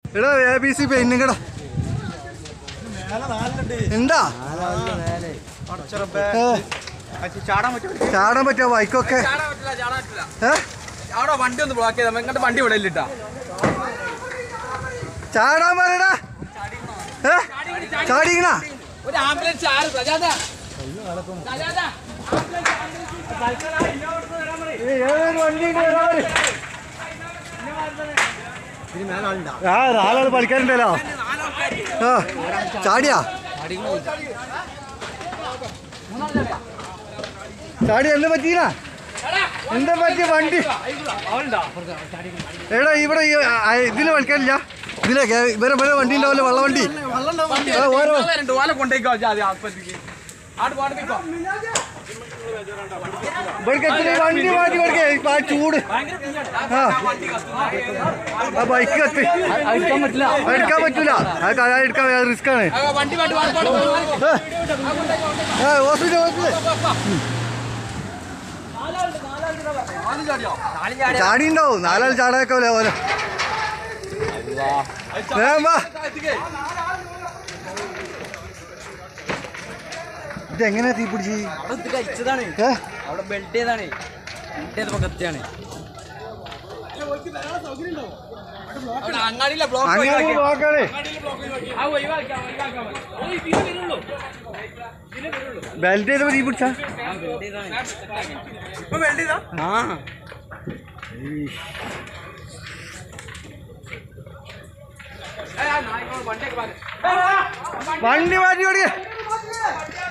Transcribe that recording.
എടാ A B C പെയിന്റിങ്ങടാ എന്താ ഏ, ചാടാൻ പറ്റുമോ ചാടാൻ പറ്റിയ ബൈക്കൊക്കെ ചാടാൻ പറ്റില്ല ചാടാൻ പറ്റില്ല ഏ അവിടെ വണ്ടി ഒന്ന് ബ്ലോക്ക് ചെയ്താൽ ഇങ്ങോട്ട് വണ്ടി വിടലിട്ടാ ചാടാൻ പറയടാ ഏ ചാടിക്കണ ഒരു ആംബുലൻസ് ആര് സജാദ സജാദ ആ നാലാൾ പഠിക്കാനുണ്ടല്ലോ ആ ചാടിയാ ചാടി എന്താ പറ്റീന എന്താ പറ്റിയ വണ്ടി എടാ ഇവിടെ ഈ, ആ, ഇതില് കളിക്കാനില്ല ഇതിലെ കേ- ഇവരെ ഇവരെ വണ്ടി ഉണ്ടാവില്ല വെള്ളവണ്ടി ആ, ഓരോ രണ്ട് ഓല കൊണ്ടേക്കോ ആദ്യം ആസ്പത്രിക്ക് ആട് പാടിപ്പിക്കോ ഇവർക്ക് എത്ര വണ്ടി മാറ്റി കൊടുക്കേ ഇപ്പൊ ആ ചൂട് ആ ആ ബൈക്ക് കത്ത് എടുക്കാൻ പറ്റില്ല എടുക്കാൻ പറ്റൂല അത് അത് എടുക്കാൻ റിസ്ക് ആണ് വണ്ടി പാട്ട് പാട്ട് പാട്ട് ഏ ഹോസ്പിറ്റൽ ഹോസ്പിറ്റൽ ചാടി ഉണ്ടാവും നാലാൾ ചാടാക്കെ പോലെ വേഗം വാ ഇതെങ്ങനെയാ തീ പിടിച്ച് കഴിച്ചതാണ് ഏ അവിടെ ബെൽറ്റ് ചെയ്താണ് ബെൽറ്റ് ചെയ്തപ്പോ കത്തിയാണ് അവിടെ അങ്ങാടിയിലെ ബ്ലോക്ക് അങ്ങനെ നോക്കാണേ ബെൽറ്റ് ചെയ്തപ്പോ തീ പിടിച്ചാ ആ വണ്ടി മാറ്റി കൊടുക്കേ